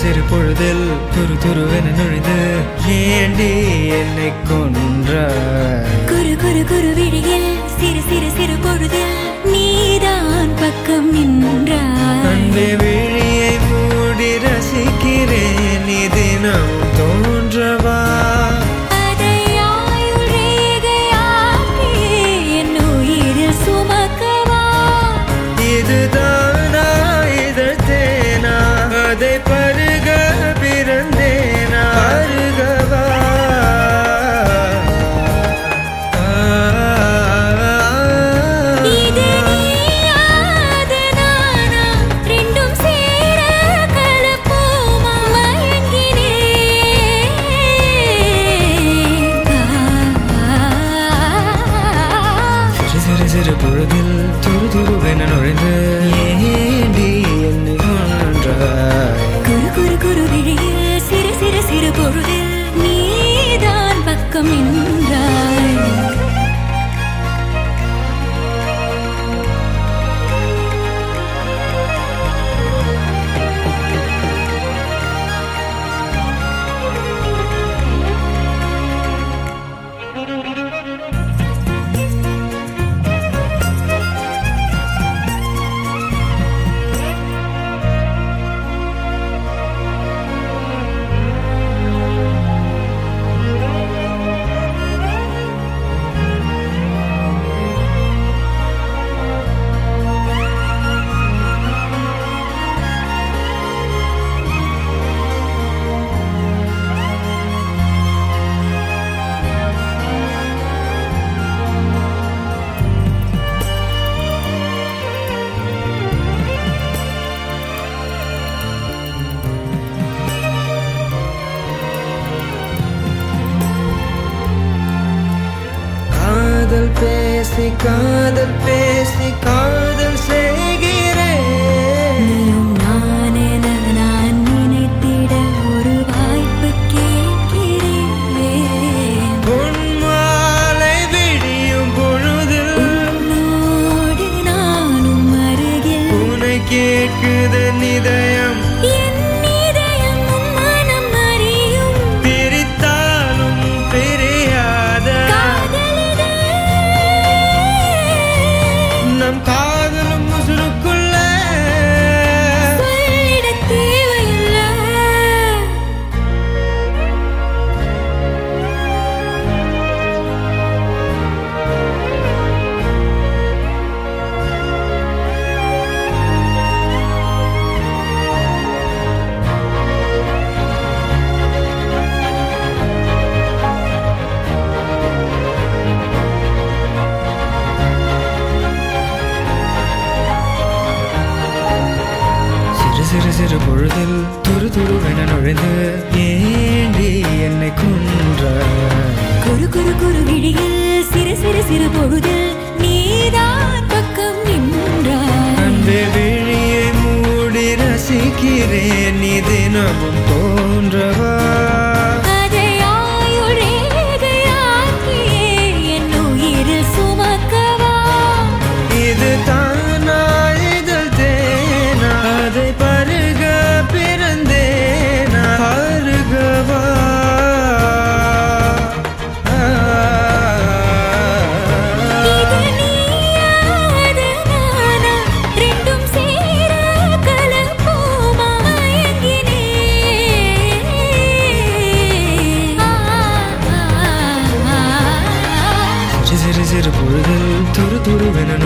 சிறு பொழுதில் துரு துருவென நுழைந்து ஏண்டி என்னை கொன்றாய் குரு குரு குரு விழியில் சிறு சிறு சிறு பொழுதில் நீதான் பக்கம் நின்றாய் அன்பே விழியை மூடி ரசிக்கிறேன் நீ தினம் தோன்றவா அதை ஆயுள் ரேகையாக்கி என் உயிரில் சுமக்கவா இதுதானா இதழ் தேனா அதை பருக பிறந்தேனா அருகவா இது நீயா அது நானா ரெண்டும் சேர கலப்போமா மயங்கினேன் சிறு சிறு சிறு பொழுதில் துரு துருவென நுழைந்து ஏண்டி என்னை கொன்றாய் குரு குரு குரு விழியில் சிறு சிறு சிறு பொழுதில் நீதான் பக்கம் நின்றாய் காதல் பேசி காதல் பேசி காதல் செய்கிறேன் நீயும் நான் என நான் நினைத்திட ஒரு வாய்ப்பு கேட்கிறேன் பொன்மாலை விடியும் பொழுதில் உன்னோடு நானும் அருகில் உனை கேட்குது நிதயம் என் இதயம் உன் மனம் அறியும் பிரித்தாலும் பிரியாத காதலிது நம் காதலும் முசுருக்குள்ள சொல்லிடத் தேவையில்லை சிறு சிறு சிறு பொழுதில் துரு துருவென நுழைந்து ஏண்டி என்னை கொன்றாய் குரு குரு குரு விழியில் சிறு சிறு சிறு பொழுதில் நீதான் பக்கம் நின்றாய் அன்பே விழியை மூடி ரசிக்கிறேன் நீ தினமும் தோன்றவா அதை ஆயுள் ரேகையாக்கியே என் உயிரில் சுமக்கவா இது தானா இதழ் தேனா அதை பருக பிறந்தேனா அருகவா இது நீயா அது நானா ரெண்டும் சேர கலப்போமா மயங்கினேன் சிறு சிறு சிறு பொழுதில் துரு துருவென